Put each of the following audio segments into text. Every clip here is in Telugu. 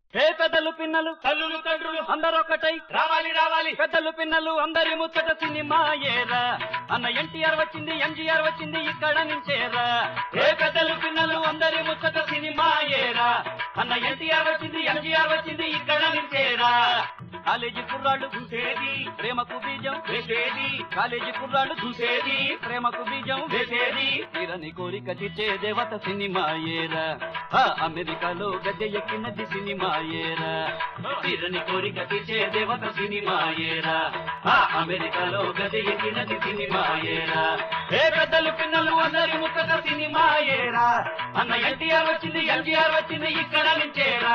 ఏ పెద్దలు పిన్నలు తల్లులు తండ్రులు అందరొకటై రావాలి రావాలి పెద్దలు పిన్నలు అందరి ముచ్చట సినిమా ఏరా అన్న ఎన్టీఆర్ వచ్చింది ఎంజీఆర్ వచ్చింది ఇక్కడ నుంచేరా ఏ పెద్దలు పిన్నలు అందరి ముచ్చట సినిమా ఏరా అన్న ఎన్టీఆర్ వచ్చింది ఎంజీఆర్ వచ్చింది ఇక్కడ నుంచేరా కాలేజీ కుర్రాళ్ళు చూసేది ప్రేమకు బీజం వేసేది కాలేజీ కుర్రాళ్ళు చూసేది ప్రేమకు బీజం వేసేది తీరని కోరిక తీర్చే దేవత సినిమా ఏరా ఆ అమెరికాలో గద్దె ఎక్కినది సినిమా ఏరా తీరని కోరిక తీర్చే దేవత సినిమా ఏరా ఆ అమెరికాలో గద్దె ఎక్కినది సినిమా ఏరా ఏ పెద్దలు పిన్నలు అందరి ముక్కట సినిమా ఏరా అన్న ఎన్టీఆర్ వచ్చింది ఎన్టీఆర్ వచ్చింది ఇక్కడ నుంచేరా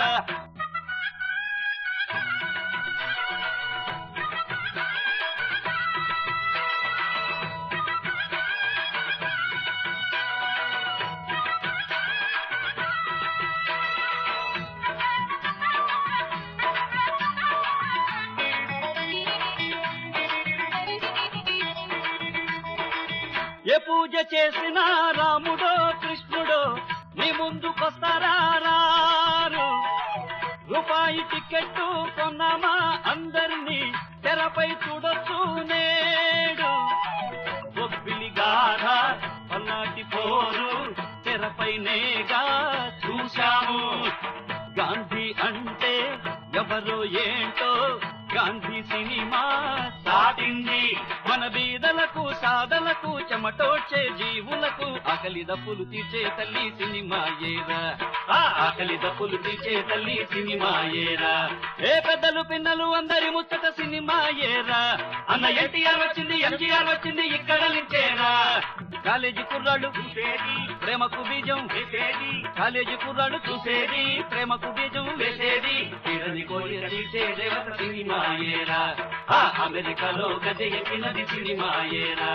ఏ పూజ చేసినా రాముడో కృష్ణుడో నీ ముందుకొస్తారా రారు రూపాయి టికెట్టు కొన్నామా అందరినీ తెరపై చూడొచ్చు నేడు బొబ్బిలి గాథ పల్నాటి పోరు తెరపైనేగా చూశాము గాంధీ అంటే ఎవరో ఏంటో గాంధీ సినిమా సాటింది మన బీదలకు సాధలకు చెమటోడ్చే జీవులకు ఆకలి దప్పులు తీర్చే తల్లి సినిమా ఏరా ఆ ఆకలి దప్పులు తీర్చే తల్లి సినిమా ఏరా ఏ పెద్దలు పిన్నలు అందరి ముచ్చట సినిమా ఏరా అన్న ఎన్టీఆర్ వచ్చింది ఎంజీఆర్ వచ్చింది ఇక్కడ నుంచేరా కాలేజీ కుర్రాళ్ళు చూసేది ప్రేమకు బీజం వేసేది కాలేజీ కుర్రాడు చూసేది ప్రేమకు బీజం వేసేది తీరని కోరిక తీర్చే దేవత సినిమా ఏరా ఆ అమెరికాలో గది ఎక్కినది సినిమా ఏరా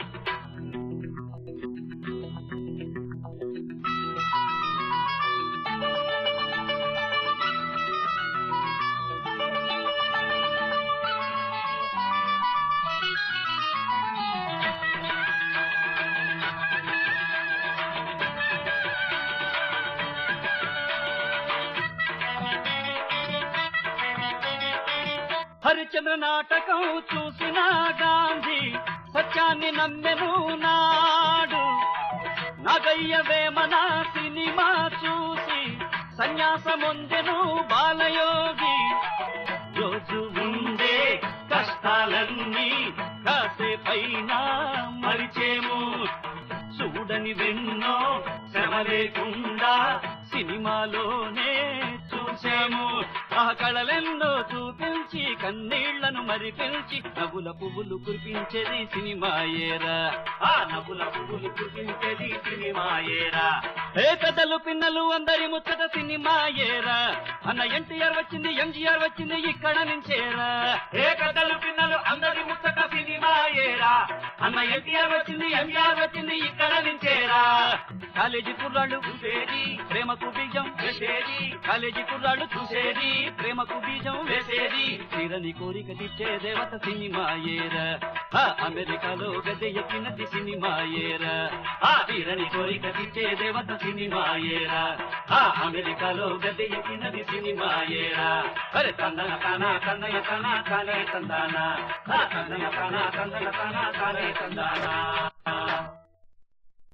హరిచంద్ర నాటకం చూసిన గాంధీ సత్యాన్ని నమ్మెను నాడు నాగయ్య వేమన సినిమా చూసి సన్యాసమొందెను బాలయోగి రోజు ఉండే కష్టాలన్నీ కాసేపైనా మరిచేము చూడని వెన్నో శ్రమ లేకుండా సినిమాలోనే చూసాము ఆ కళలెన్నో చూపించి కన్నీళ్లను మరిపించి నవ్వుల పువ్వులు కురిపించేది సినిమా ఏరా ఆ నవ్వుల పువ్వులు కురిపించేది సినిమా ఏరా ఏ పెద్దలు పిన్నలు అందరి ముచ్చట సినిమా ఏరా అన్న ఎన్టీఆర్ వచ్చింది ఎంజీఆర్ వచ్చింది ఇక్కడ నుంచేరా ఏ పెద్దలు పిన్నలు అందరి ముచ్చట సినిమా ఏరా అన్న ఎన్టీఆర్ వచ్చింది ఎంజీఆర్ వచ్చింది ఇక్కడ నుంచేరా కాలేజీ కుర్రాళ్ళు చూసేది ప్రేమకు బీజం వేసేది కాలేజీ కుర్రాళ్ళు చూసేది ప్రేమకు బీజం వేసేది తీరని కోరిక తీర్చే దేవత సినిమా ఏరా ఆ అమెరికాలో గద్దె ఎక్కినది సినిమా ఏరా ఆ తీరని కోరిక తీర్చే దేవత సినిమా ఏరా ఆ అమెరికాలో గద్దె ఎక్కినది సినిమా ఏరా అరే తందన కానా తందన కానా కానే తందానా ఆ తందన కానా తందన కానా కానే తందానా